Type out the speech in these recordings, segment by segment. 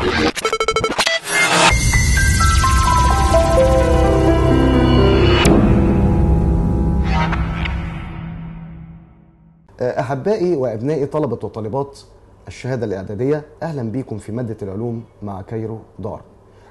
أحبائي وأبنائي طلبة وطالبات الشهادة الإعدادية أهلا بكم في مادة العلوم مع كايرو دار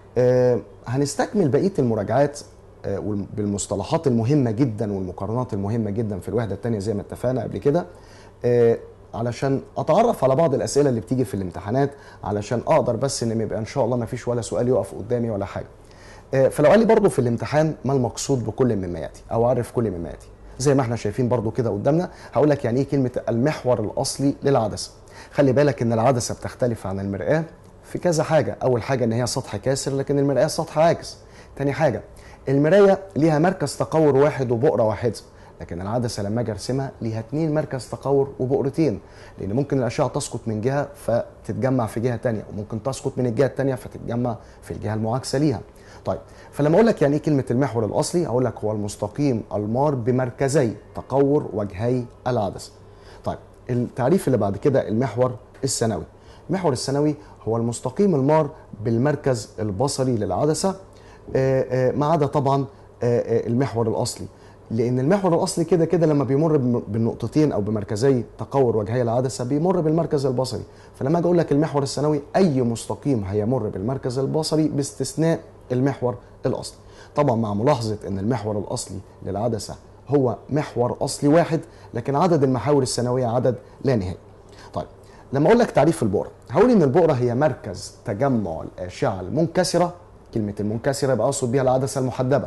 آه، هنستكمل بقية المراجعات آه، وال- بالمصطلحات المهمة جدا والمقارنات المهمة جدا في الوحدة الثانية زي ما اتفقنا قبل كده آه، علشان اتعرف على بعض الاسئله اللي بتيجي في الامتحانات علشان اقدر بس ان يبقى ان شاء الله ما فيش ولا سؤال يقف قدامي ولا حاجه آه، فلو قال لي برضو في الامتحان ما المقصود بكل مما ياتي او اعرف كل مما ياتي زي ما احنا شايفين برضو كده قدامنا هقول لك يعني ايه كلمه المحور الاصلي للعدسه خلي بالك ان العدسه بتختلف عن المراه في كذا حاجه اول حاجه ان هي سطح كاسر لكن المراه سطح عاكس تاني حاجه المرايه ليها مركز تقور واحد وبؤره واحده لكن العدسه لما اجي ارسمها ليها اتنين مركز تقور وبؤرتين لان ممكن الاشعه تسقط من جهه فتتجمع في جهه تانية وممكن تسقط من الجهه التانية فتتجمع في الجهه المعاكسه ليها طيب فلما اقول لك يعني ايه كلمه المحور الاصلي هقول لك هو المستقيم المار بمركزي تقور وجهي العدسه طيب التعريف اللي بعد كده المحور الثانوي المحور الثانوي هو المستقيم المار بالمركز البصري للعدسه آه، آه، ما عدا طبعا آه، آه، المحور الاصلي لان المحور الاصلي كده كده لما بيمر بم- بالنقطتين او بمركزي تقور وجهي العدسه بيمر بالمركز البصري فلما اجي اقول لك المحور الثانوي اي مستقيم هيمر بالمركز البصري باستثناء المحور الاصلي طبعا مع ملاحظه ان المحور الاصلي للعدسه هو محور اصلي واحد لكن عدد المحاور الثانويه عدد لا نهائي طيب لما اقول لك تعريف البؤره هقول ان البؤره هي مركز تجمع الاشعه المنكسره كلمه المنكسره يبقى اقصد بيها العدسه المحدبه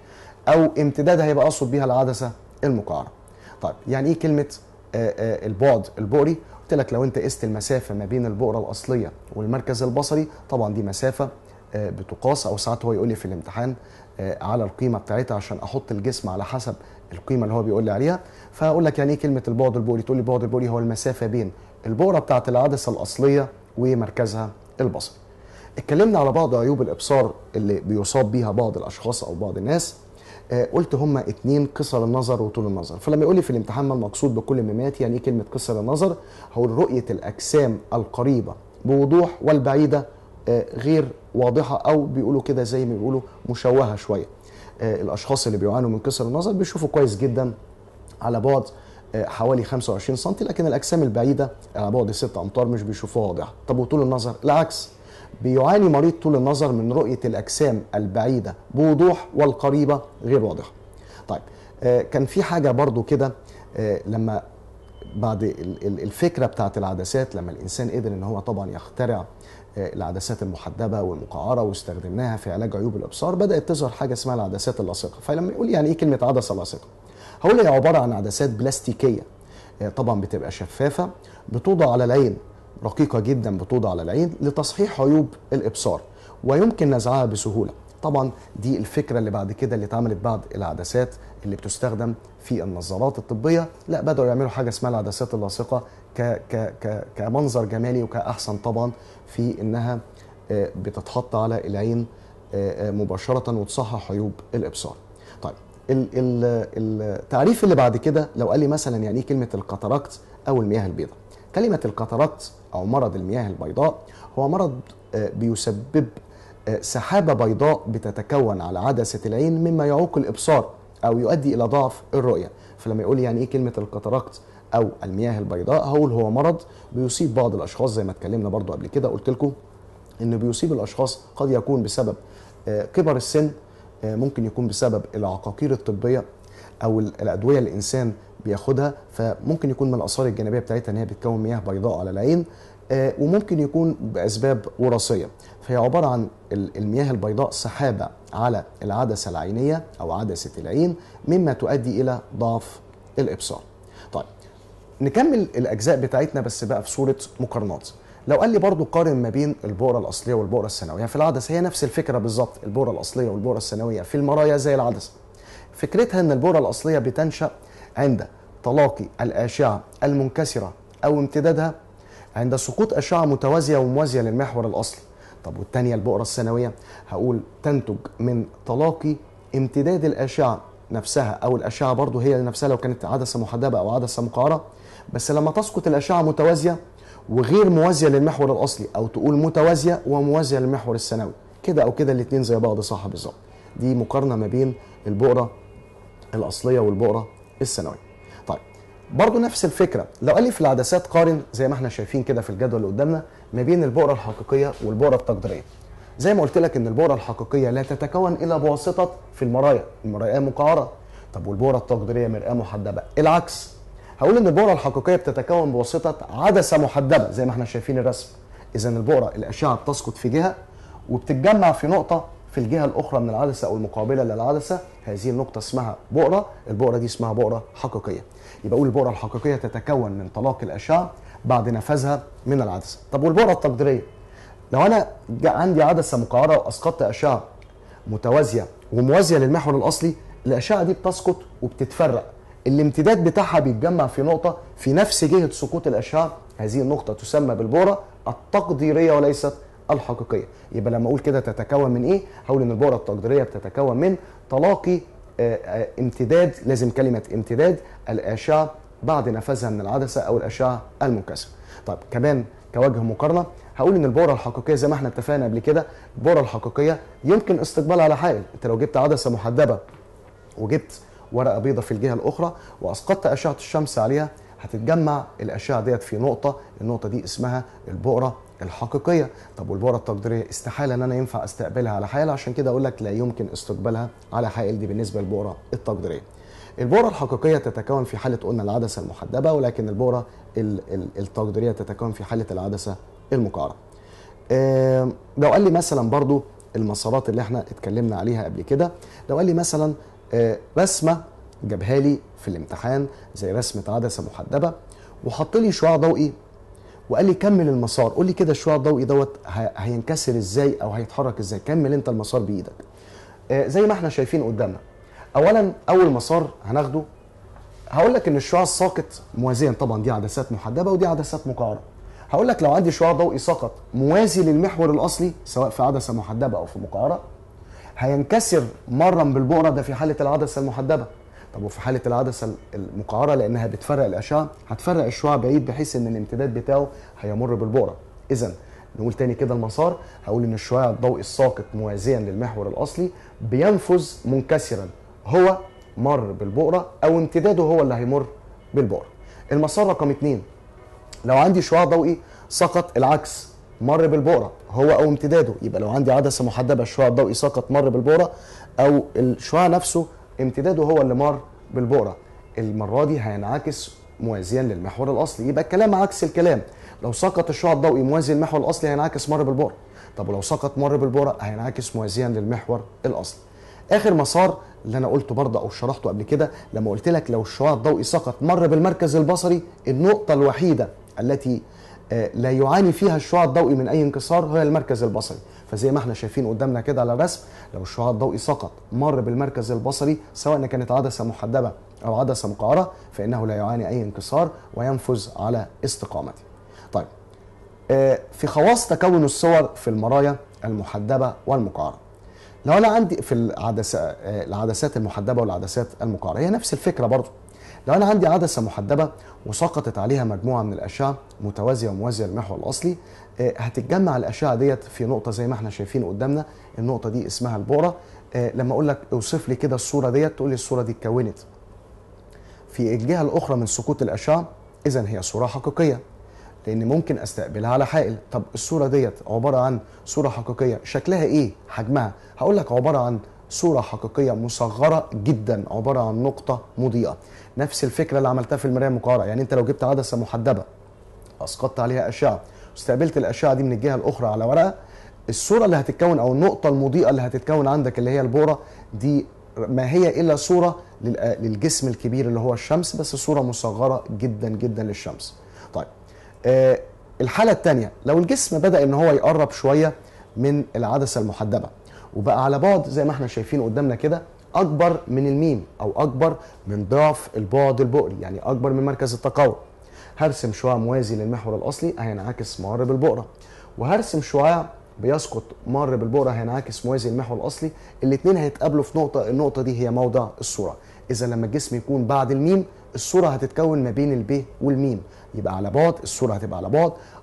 او امتدادها يبقى اقصد بيها العدسه المقعره طيب يعني ايه كلمه آه، آه، البعد البؤري قلت لك لو انت قست المسافه ما بين البؤره الاصليه والمركز البصري طبعا دي مسافه آه، بتقاس او ساعات هو يقول لي في الامتحان آه، على القيمه بتاعتها عشان احط الجسم على حسب القيمه اللي هو بيقول لي عليها فاقول لك يعني ايه كلمه البعد البؤري تقول لي البعد البؤري هو المسافه بين البؤره بتاعت العدسه الاصليه ومركزها البصري اتكلمنا على بعض عيوب الابصار اللي بيصاب بيها بعض الاشخاص او بعض الناس آه، قلت هما اتنين قصر النظر وطول النظر فلما يقول لي في الامتحان ما المقصود بكل ممات يعني ايه كلمه قصر النظر هو رؤيه الاجسام القريبه بوضوح والبعيده آه، غير واضحه او بيقولوا كده زي ما بيقولوا مشوهه شويه آه، الاشخاص اللي بيعانوا من قصر النظر بيشوفوا كويس جدا على بعد آه، حوالي 25 سم لكن الاجسام البعيده على بعد 6 امتار مش بيشوفوها واضحه طب وطول النظر العكس بيعاني مريض طول النظر من رؤيه الاجسام البعيده بوضوح والقريبه غير واضحه طيب آه، كان في حاجه برضو كده آه، لما بعد ال- ال- الفكره بتاعت العدسات لما الانسان قدر ان هو طبعا يخترع آه، العدسات المحدبه والمقعره واستخدمناها في علاج عيوب الابصار بدات تظهر حاجه اسمها العدسات اللاصقه فلما يقول يعني ايه كلمه عدسه لاصقه هقول هي عباره عن عدسات بلاستيكيه آه، طبعا بتبقى شفافه بتوضع على العين رقيقه جدا بتوضع على العين لتصحيح عيوب الابصار ويمكن نزعها بسهوله طبعا دي الفكره اللي بعد كده اللي اتعملت بعد العدسات اللي بتستخدم في النظارات الطبيه لا بداوا يعملوا حاجه اسمها العدسات اللاصقه ك ك ك كمنظر جمالي وكاحسن طبعا في انها آه، بتتحط على العين آه، آه، مباشره وتصحح عيوب الابصار طيب ال- ال- التعريف اللي بعد كده لو قال لي مثلا يعني ايه كلمه الكاتاراكت او المياه البيضاء كلمه الكاتاراكت او مرض المياه البيضاء هو مرض آه، بيسبب آه، سحابه بيضاء بتتكون على عدسه العين مما يعوق الابصار او يؤدي الى ضعف الرؤيه فلما يقول لي يعني ايه كلمه الكاتاراكت او المياه البيضاء هقول هو مرض بيصيب بعض الاشخاص زي ما اتكلمنا برضو قبل كده قلت لكم انه بيصيب الاشخاص قد يكون بسبب آه، كبر السن آه، ممكن يكون بسبب العقاقير الطبيه او ال- الادويه اللي الانسان بياخدها فممكن يكون من الاثار الجانبيه بتاعتها ان هي بتكون مياه بيضاء على العين آه، وممكن يكون باسباب وراثيه فهي عباره عن ال- المياه البيضاء سحابه على العدسه العينيه او عدسه العين مما تؤدي الى ضعف الابصار طيب نكمل الاجزاء بتاعتنا بس بقى في صوره مقارنات لو قال لي برضو قارن ما بين البؤره الاصليه والبؤره الثانويه في العدسه هي نفس الفكره بالظبط البؤره الاصليه والبؤره الثانويه في المرايا زي العدسه فكرتها ان البؤره الاصليه بتنشا عند تلاقي الاشعه المنكسره او امتدادها عند سقوط اشعه متوازيه وموازيه للمحور الاصلي طب والثانيه البؤره الثانويه هقول تنتج من تلاقي امتداد الاشعه نفسها او الاشعه برضو هي نفسها لو كانت عدسه محدبه او عدسه مقعره بس لما تسقط الاشعه متوازيه وغير موازيه للمحور الاصلي او تقول متوازيه وموازيه للمحور الثانوي كده او كده الاثنين زي بعض صح بالظبط دي مقارنه ما بين البؤره الاصليه والبؤره الثانويه طيب برضو نفس الفكره لو قال لي في العدسات قارن زي ما احنا شايفين كده في الجدول اللي قدامنا ما بين البؤره الحقيقيه والبؤره التقديريه زي ما قلت لك ان البؤره الحقيقيه لا تتكون الا بواسطه في المرايا المرايا مقعره طب والبؤره التقديريه مرآه محدبه العكس هقول ان البؤره الحقيقيه بتتكون بواسطه عدسه محدبه زي ما احنا شايفين الرسم اذا البؤره الاشعه بتسقط في جهه وبتتجمع في نقطه في الجهه الاخرى من العدسه او المقابله للعدسه هذه النقطه اسمها بؤره البؤره دي اسمها بؤره حقيقيه يبقى اقول البؤره الحقيقيه تتكون من تلاقي الاشعه بعد نفاذها من العدسه طب والبؤره التقديريه لو انا عندي عدسه مقعره واسقطت اشعه متوازيه وموازيه للمحور الاصلي الاشعه دي بتسقط وبتتفرق الامتداد بتاعها بيتجمع في نقطه في نفس جهه سقوط الاشعه هذه النقطه تسمى بالبؤره التقديريه وليست الحقيقيه يبقى لما اقول كده تتكون من ايه هقول ان البؤره التقديريه بتتكون من تلاقي امتداد لازم كلمه امتداد الاشعه بعد نفاذها من العدسه او الاشعه المنكسره طيب كمان كوجه مقارنه هقول ان البؤره الحقيقيه زي ما احنا اتفقنا قبل كده البؤره الحقيقيه يمكن استقبالها على حائل انت لو جبت عدسه محدبه وجبت ورقه بيضاء في الجهه الاخرى واسقطت اشعه الشمس عليها هتتجمع الاشعه ديت في نقطه النقطه دي اسمها البؤره الحقيقيه طب والبؤره التقديريه استحاله ان انا ينفع استقبلها على حائل عشان كده اقول لك لا يمكن استقبالها على حائل دي بالنسبه للبؤره التقديريه البؤره الحقيقيه تتكون في حاله قلنا العدسه المحدبه ولكن البؤره التقديريه تتكون في حاله العدسه المقعره آه لو قال لي مثلا برضو المسارات اللي احنا اتكلمنا عليها قبل كده لو قال لي مثلا آه رسمه جابها لي في الامتحان زي رسمه عدسه محدبه وحط لي شعاع ضوئي وقال لي كمل المسار قول لي كده الشعاع الضوئي دوت هينكسر ازاي او هيتحرك ازاي كمل انت المسار بايدك آه زي ما احنا شايفين قدامنا اولا اول مسار هناخده هقول لك ان الشعاع الساقط موازيا طبعا دي عدسات محدبه ودي عدسات مقعره هقول لك لو عندي شعاع ضوئي سقط موازي للمحور الاصلي سواء في عدسه محدبه او في مقعره هينكسر مرا بالبؤره ده في حاله العدسه المحدبه طب وفي حاله العدسه المقعره لانها بتفرق الاشعه هتفرق الشعاع بعيد بحيث ان الامتداد بتاعه هيمر بالبؤره اذا نقول تاني كده المسار هقول ان الشعاع الضوئي الساقط موازيا للمحور الاصلي بينفذ منكسرا هو مر بالبؤره او امتداده هو اللي هيمر بالبؤره المسار رقم اتنين لو عندي شعاع ضوئي سقط العكس مر بالبؤره هو او امتداده يبقى لو عندي عدسه محدبه الشعاع الضوئي سقط مر بالبؤره او الشعاع نفسه امتداده هو اللي مر بالبؤره المره دي هينعكس موازيا للمحور الاصلي يبقى الكلام عكس الكلام لو سقط الشعاع الضوئي موازي للمحور الاصلي هينعكس مر بالبؤره طب ولو سقط مر بالبؤره هينعكس موازيا للمحور الاصلي اخر مسار اللي انا قلته برضه او شرحته قبل كده لما قلت لك لو الشعاع الضوئي سقط مر بالمركز البصري النقطه الوحيده التي لا يعاني فيها الشعاع الضوئي من اي انكسار هي المركز البصري فزي ما احنا شايفين قدامنا كده على الرسم لو الشعاع الضوئي سقط مر بالمركز البصري سواء كانت عدسه محدبه او عدسه مقعره فانه لا يعاني اي انكسار وينفذ على استقامته طيب في خواص تكون الصور في المرايا المحدبه والمقعره لو انا عندي في العدسه العدسات المحدبه والعدسات المقعره هي نفس الفكره برضه لو انا عندي عدسه محدبه وسقطت عليها مجموعه من الاشعه متوازيه وموازيه للمحور الاصلي هتتجمع الاشعه ديت في نقطه زي ما احنا شايفين قدامنا النقطه دي اسمها البؤره لما اقول لك اوصف لي كده الصوره ديت تقول لي الصوره دي اتكونت في الجهه الاخرى من سقوط الاشعه اذا هي صوره حقيقيه لان ممكن استقبلها على حائل طب الصوره ديت عباره عن صوره حقيقيه شكلها ايه حجمها هقول لك عباره عن صوره حقيقيه مصغره جدا عباره عن نقطه مضيئه نفس الفكره اللي عملتها في المرايه المقعره يعني انت لو جبت عدسه محدبه اسقطت عليها اشعه واستقبلت الاشعه دي من الجهه الاخرى على ورقه الصوره اللي هتتكون او النقطه المضيئه اللي هتتكون عندك اللي هي البوره دي ما هي الا صوره للجسم الكبير اللي هو الشمس بس صوره مصغره جدا جدا للشمس طيب آه الحاله الثانيه لو الجسم بدا ان هو يقرب شويه من العدسه المحدبه وبقى على بعد زي ما احنا شايفين قدامنا كده اكبر من الميم او اكبر من ضعف البعد البؤري يعني اكبر من مركز التقوى هرسم شعاع موازي للمحور الاصلي هينعكس مر بالبؤره وهرسم شعاع بيسقط مر بالبؤره هينعكس موازي للمحور الاصلي الاثنين هيتقابلوا في نقطه النقطه دي هي موضع الصوره اذا لما الجسم يكون بعد الميم الصوره هتتكون ما بين الب والميم يبقى على بعد الصوره هتبقى على بعد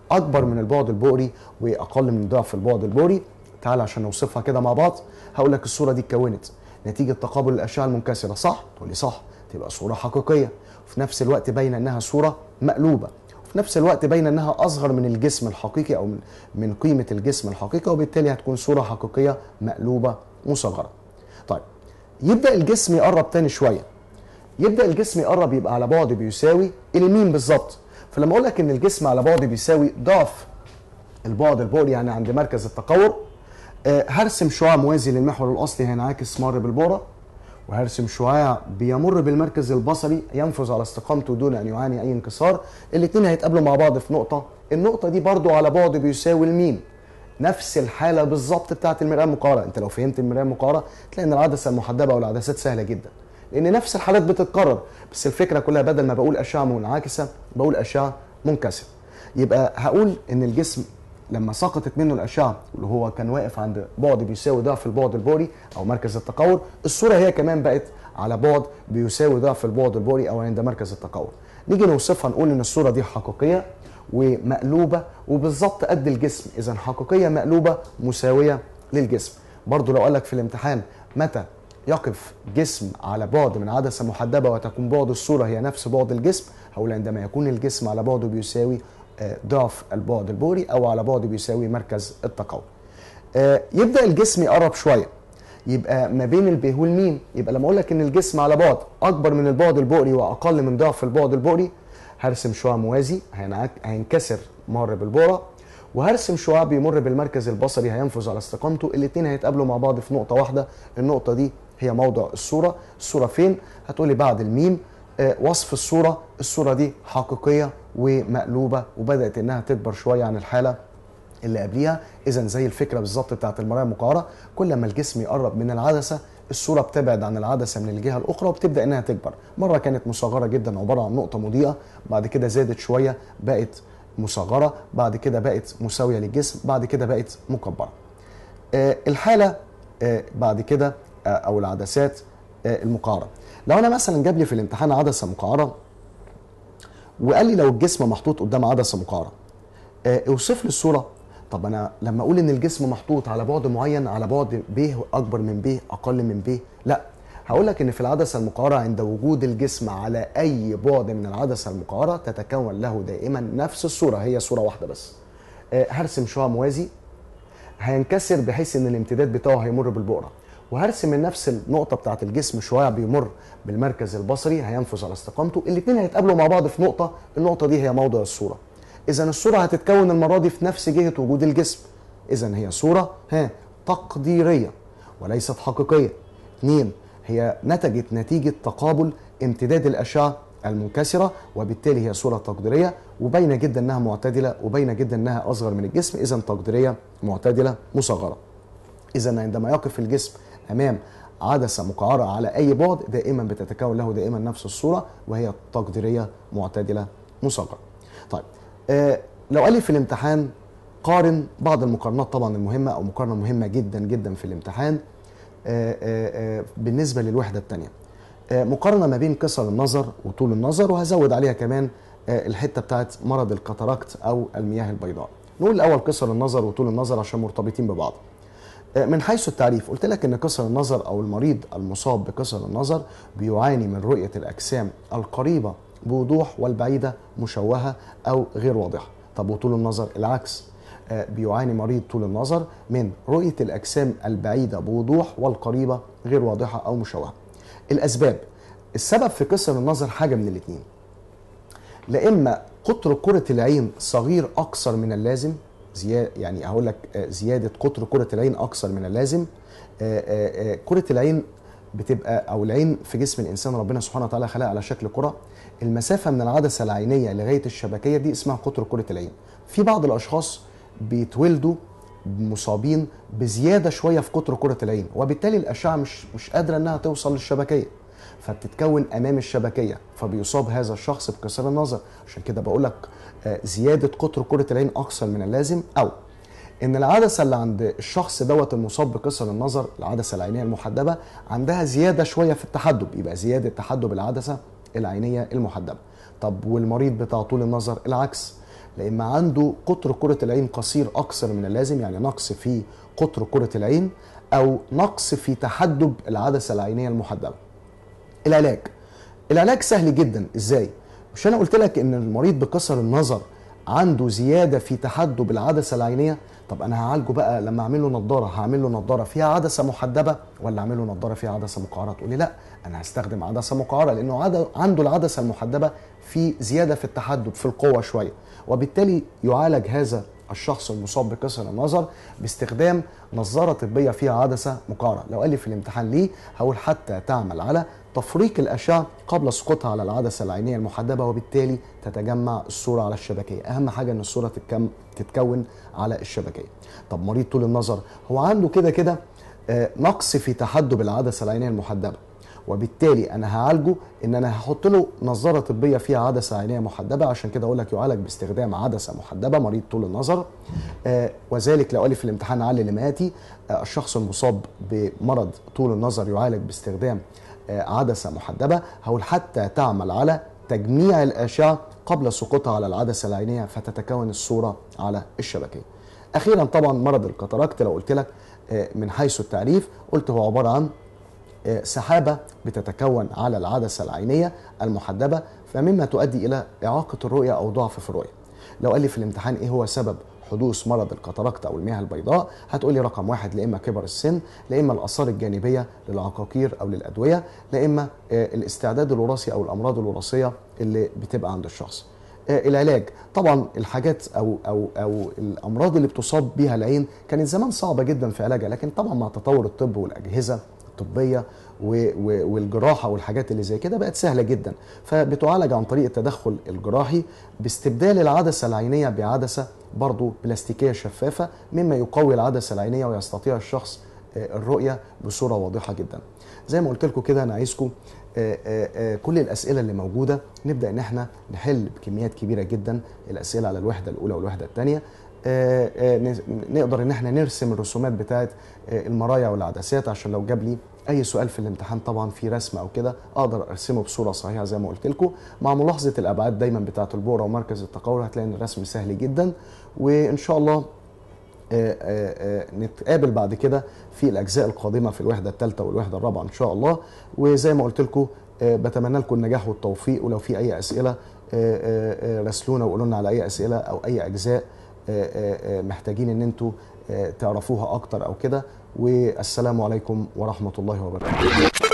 اكبر من البعد البؤري واقل من ضعف البعد البؤري تعال عشان نوصفها كده مع بعض هقول لك الصوره دي اتكونت نتيجه تقابل الاشعه المنكسره صح تقول لي صح تبقى صوره حقيقيه وفي نفس الوقت باينه انها صوره مقلوبه وفي نفس الوقت باينه انها اصغر من الجسم الحقيقي او من من قيمه الجسم الحقيقي وبالتالي هتكون صوره حقيقيه مقلوبه مصغره طيب يبدا الجسم يقرب تاني شويه يبدا الجسم يقرب يبقى على بعد بيساوي الميم بالظبط فلما اقول لك ان الجسم على بعد بيساوي ضعف البعد البؤري يعني عند مركز التقور آه، هرسم شعاع موازي للمحور الاصلي هينعكس مر بالبؤره وهرسم شعاع بيمر بالمركز البصري ينفذ على استقامته دون ان يعاني اي انكسار الاثنين هيتقابلوا مع بعض في نقطه النقطه دي برضو على بعد بيساوي الميم نفس الحاله بالظبط بتاعت المراه المقاره انت لو فهمت المراه المقاره تلاقي ان العدسه المحدبه والعدسات سهله جدا لان نفس الحالات بتتكرر بس الفكره كلها بدل ما بقول اشعه منعكسه بقول اشعه منكسره يبقى هقول ان الجسم لما سقطت منه الاشعه اللي هو كان واقف عند بعد بيساوي ضعف البعد البوري او مركز التقور الصوره هي كمان بقت على بعد بيساوي ضعف البعد البوري او عند مركز التقور نيجي نوصفها نقول ان الصوره دي حقيقيه ومقلوبه وبالظبط قد الجسم اذا حقيقيه مقلوبه مساويه للجسم برضو لو قال لك في الامتحان متى يقف جسم على بعد من عدسه محدبه وتكون بعد الصوره هي نفس بعد الجسم هقول عندما يكون الجسم على بعده بيساوي آه، ضعف البعد البوري او على بعد بيساوي مركز التقوى آه، يبدا الجسم يقرب شويه يبقى ما بين الب والميم يبقى لما اقول لك ان الجسم على بعد اكبر من البعد البؤري واقل من ضعف البعد البؤري هرسم شعاع موازي هينعك- هينكسر مر بالبؤره وهرسم شعاع بيمر بالمركز البصري هينفذ على استقامته الاثنين هيتقابلوا مع بعض في نقطه واحده النقطه دي هي موضع الصوره الصوره فين هتقولي بعد الميم آه، وصف الصوره الصوره دي حقيقيه ومقلوبه وبدات انها تكبر شويه عن الحاله اللي قبليها اذا زي الفكره بالظبط بتاعت المرايه المقعره كل ما الجسم يقرب من العدسه الصوره بتبعد عن العدسه من الجهه الاخرى وبتبدا انها تكبر مره كانت مصغره جدا عباره عن نقطه مضيئه بعد كده زادت شويه بقت مصغره بعد كده بقت مساويه للجسم بعد كده بقت مكبره آه، الحاله آه، بعد كده آه، او العدسات آه، المقعره لو انا مثلا جاب لي في الامتحان عدسه مقعره وقال لي لو الجسم محطوط قدام عدسه مقعره آه، اوصف لي الصوره طب انا لما اقول ان الجسم محطوط على بعد معين على بعد ب اكبر من ب اقل من ب لا هقول لك ان في العدسه المقعره عند وجود الجسم على اي بعد من العدسه المقعره تتكون له دائما نفس الصوره هي صوره واحده بس آه، هرسم شعاع موازي هينكسر بحيث ان الامتداد بتاعه هيمر بالبؤره وهرسم من نفس النقطه بتاعه الجسم شعاع بيمر بالمركز البصري هينفذ على استقامته الاثنين هيتقابلوا مع بعض في نقطه النقطه دي هي موضع الصوره اذا الصوره هتتكون المره دي في نفس جهه وجود الجسم اذا هي صوره ها تقديريه وليست حقيقيه اثنين هي نتجت نتيجه تقابل امتداد الاشعه المنكسره وبالتالي هي صوره تقديريه وباينه جدا انها معتدله وباينه جدا انها اصغر من الجسم اذا تقديريه معتدله مصغره اذا عندما يقف الجسم امام عدسه مقعره على اي بعد دائما بتتكون له دائما نفس الصوره وهي تقديريه معتدله مصغره. طيب آه لو قال لي في الامتحان قارن بعض المقارنات طبعا المهمه او مقارنه مهمه جدا جدا في الامتحان آه آه آه بالنسبه للوحده الثانيه. آه مقارنه ما بين قصر النظر وطول النظر وهزود عليها كمان آه الحته بتاعت مرض الكاتاراكت او المياه البيضاء. نقول الاول قصر النظر وطول النظر عشان مرتبطين ببعض. من حيث التعريف قلت لك ان قصر النظر او المريض المصاب بقصر النظر بيعاني من رؤيه الاجسام القريبه بوضوح والبعيده مشوهه او غير واضحه طب وطول النظر العكس آه، بيعاني مريض طول النظر من رؤيه الاجسام البعيده بوضوح والقريبه غير واضحه او مشوهه الاسباب السبب في قصر النظر حاجه من الاثنين لا اما قطر كرة العين صغير أكثر من اللازم زيادة يعني هقول لك آه، زيادة قطر كرة العين أكثر من اللازم آه، آه، آه، كرة العين بتبقى أو العين في جسم الإنسان ربنا سبحانه وتعالى خلقها على شكل كرة المسافة من العدسة العينية لغاية الشبكية دي اسمها قطر كرة العين في بعض الأشخاص بيتولدوا مصابين بزيادة شوية في قطر كرة العين وبالتالي الأشعة مش مش قادرة إنها توصل للشبكية فبتتكون امام الشبكيه فبيصاب هذا الشخص بكسر النظر عشان كده بقول لك آه، زياده قطر كره العين اكثر من اللازم او ان العدسه اللي عند الشخص دوت المصاب بكسر النظر العدسه العينيه المحدبه عندها زياده شويه في التحدب يبقى زياده تحدب العدسه العينيه المحدبه طب والمريض بتاع طول النظر العكس لا اما عنده قطر كره العين قصير اكثر من اللازم يعني نقص في قطر كره العين او نقص في تحدب العدسه العينيه المحدبه العلاج العلاج سهل جدا ازاي مش انا قلت لك ان المريض بقصر النظر عنده زياده في تحدب العدسه العينيه طب انا هعالجه بقى لما اعمل له نضاره هعمل له نضاره فيها عدسه محدبه ولا اعمل له نضاره فيها عدسه مقعره تقول لي لا انا هستخدم عدسه مقعره لانه عد... عنده العدسه المحدبه في زياده في التحدب في القوه شويه وبالتالي يعالج هذا الشخص المصاب بقصر النظر باستخدام نظاره طبيه فيها عدسه مقعره لو قال لي في الامتحان ليه هقول حتى تعمل على تفريق الاشعه قبل سقوطها على العدسه العينيه المحدبه وبالتالي تتجمع الصوره على الشبكيه اهم حاجه ان الصوره تتكم تتكون على الشبكيه طب مريض طول النظر هو عنده كده كده آه، نقص في تحدب العدسه العينيه المحدبه وبالتالي انا هعالجه ان انا هحط له نظاره طبيه فيها عدسه عينيه محدبه عشان كده اقول لك يعالج باستخدام عدسه محدبه مريض طول النظر آه وذلك لو قال لي في الامتحان علل ما ياتي آه الشخص المصاب بمرض طول النظر يعالج باستخدام آه عدسه محدبه هقول حتى تعمل على تجميع الاشعه قبل سقوطها على العدسه العينيه فتتكون الصوره على الشبكيه. اخيرا طبعا مرض الكاتاراكت لو قلت لك آه، من حيث التعريف قلت هو عباره عن آه، سحابة بتتكون على العدسة العينية المحدبة فمما تؤدي إلى إعاقة الرؤية أو ضعف في الرؤية لو قال لي في الامتحان إيه هو سبب حدوث مرض الكاتاراكت أو المياه البيضاء هتقول لي رقم واحد لا إما كبر السن لا إما الآثار الجانبية للعقاقير أو للأدوية لا إما آه، الاستعداد الوراثي أو الأمراض الوراثية اللي بتبقى عند الشخص آه، العلاج طبعا الحاجات او او او الامراض اللي بتصاب بيها العين كانت زمان صعبه جدا في علاجها لكن طبعا مع تطور الطب والاجهزه الطبيه و- و- والجراحه والحاجات اللي زي كده بقت سهله جدا فبتعالج عن طريق التدخل الجراحي باستبدال العدسه العينيه بعدسه برضو بلاستيكيه شفافه مما يقوي العدسه العينيه ويستطيع الشخص آه، الرؤيه بصوره واضحه جدا زي ما قلت لكم كده انا عايزكم آه، آه، آه، كل الاسئله اللي موجوده نبدا ان احنا نحل بكميات كبيره جدا الاسئله على الوحده الاولى والوحده الثانيه آه، آه، نز- نقدر ان احنا نرسم الرسومات بتاعه آه، المرايا والعدسات عشان لو جاب لي اي سؤال في الامتحان طبعا في رسم او كده اقدر ارسمه بصوره صحيحه زي ما قلت لكم مع ملاحظه الابعاد دايما بتاعه البوره ومركز التقور هتلاقي ان الرسم سهل جدا وان شاء الله آه، آه، آه، نتقابل بعد كده في الاجزاء القادمه في الوحده الثالثه والوحده الرابعه ان شاء الله وزي ما قلت لكم آه، بتمنى لكم النجاح والتوفيق ولو في اي اسئله آه، آه، آه، راسلونا وقولوا لنا على اي اسئله او اي اجزاء آه، آه، آه، محتاجين ان انتوا آه، تعرفوها اكتر او كده والسلام عليكم ورحمه الله وبركاته